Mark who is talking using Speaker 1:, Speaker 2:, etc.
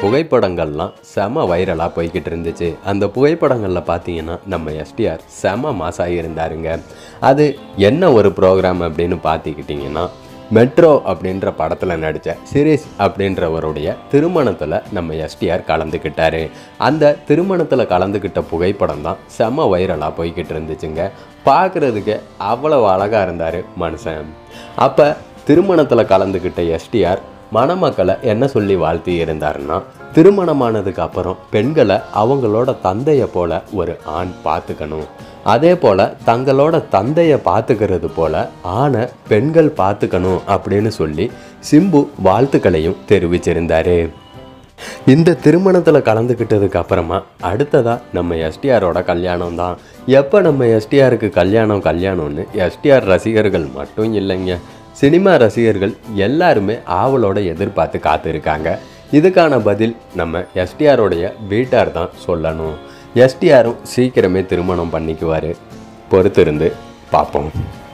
Speaker 1: புகைப்படங்கள்லாம் செம வைரலாக போய்கிட்டு இருந்துச்சு அந்த புகைப்படங்களில் பார்த்தீங்கன்னா நம்ம எஸ்டிஆர் செம மாசாகி இருந்தாருங்க அது என்ன ஒரு ப்ரோக்ராம் அப்படின்னு பார்த்துக்கிட்டிங்கன்னா மெட்ரோ அப்படின்ற படத்தில் நடித்த சிரேஷ் அப்படின்றவருடைய திருமணத்தில் நம்ம எஸ்டிஆர் கலந்துக்கிட்டாரு அந்த திருமணத்தில் கலந்துக்கிட்ட புகைப்படம் தான் செம வைரலாக போய்கிட்டு இருந்துச்சுங்க பார்க்குறதுக்கு அவ்வளவு அழகாக இருந்தார் மனுஷன் அப்போ திருமணத்தில் கலந்துக்கிட்ட எஸ்டிஆர் மணமக்களை என்ன சொல்லி வாழ்த்தி இருந்தாருன்னா திருமணமானதுக்கு அப்புறம் பெண்களை அவங்களோட தந்தையை போல ஒரு ஆண் பார்த்துக்கணும் அதே போல் தங்களோட தந்தையை பார்த்துக்கிறது போல ஆணை பெண்கள் பார்த்துக்கணும் அப்படின்னு சொல்லி சிம்பு வாழ்த்துக்களையும் தெரிவிச்சிருந்தாரு இந்த திருமணத்தில் கலந்துக்கிட்டதுக்கு அப்புறமா அடுத்ததாக நம்ம எஸ்டிஆரோட கல்யாணம் தான் எப்போ நம்ம எஸ்டிஆருக்கு கல்யாணம் கல்யாணம்னு எஸ்டிஆர் ரசிகர்கள் மட்டும் இல்லைங்க சினிமா ரசிகர்கள் எல்லாருமே ஆவலோட எதிர்பார்த்து காத்திருக்காங்க இதுக்கான பதில் நம்ம எஸ்டிஆரோடைய வீட்டார் தான் சொல்லணும் எஸ்டிஆரும் சீக்கிரமே திருமணம் பண்ணிக்குவார் பொறுத்திருந்து பார்ப்போம்